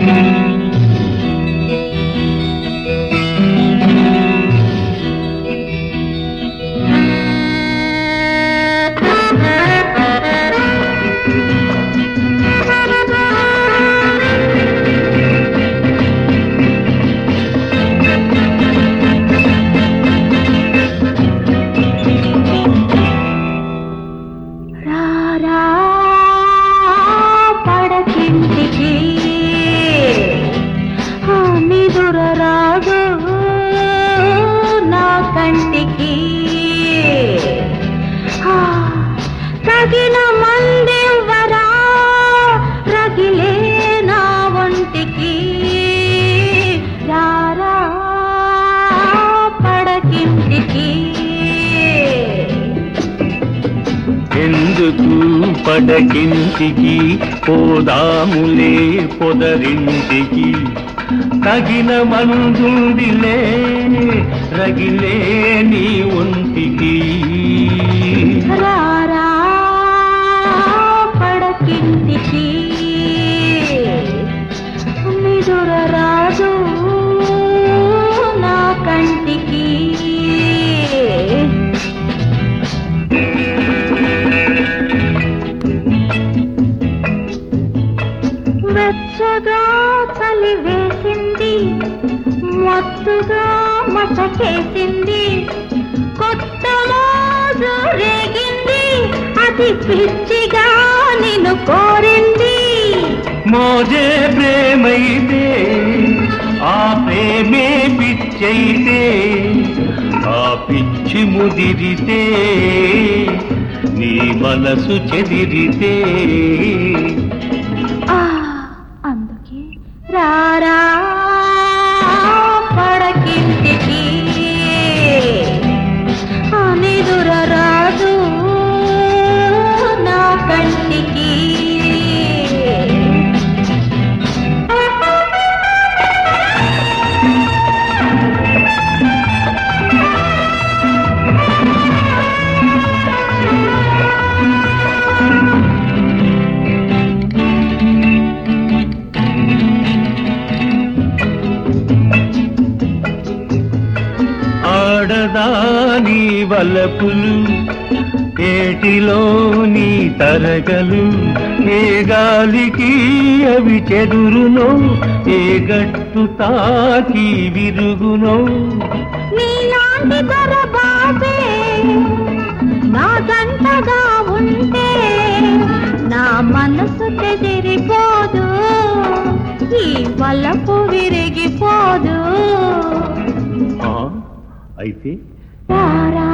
రారా పడకింటికి ఆ నిదుర రాదు నా కంటికి ఆ, తగిన మందివ్వరా రగిలే నా ఒంటికి రారా పడకింటికి ఎందుకు పడకింటికి పోదాములే పొదరింటికి తగిన మందుందిలే రగిలే నీ ఒంటికి రారా పడకింటికి నిదుర రాజు నా కంటికి వెచ్చగా చలి వేసింది మత్తుగా మసకేసింది కొత్త మోజు రేగింది అది పిచ్చిగా నిన్ను కోరింది మోజే ప్రేమైతే ఆ ప్రేమే పిచ్చైతే ఆ పిచ్చి ముదిరితే నీ మనసు చెదిరితే ఆ, అందుకే రారా పడకింటికి ఆ నిదుర రాదు నా కంటికి ఆడదాని వలపులు ఏటిలో నీ తరగలు ఏ గాలికి అవి చెదురునో ఏ గట్టు తాకి విరుగునో నీలాంటి దొరబాబే నా జంటగా ఉంటే నా మనసు చెదిరిపోదు ఈ వల్లపు విరిగిపోదు ఆ, అయితే రారా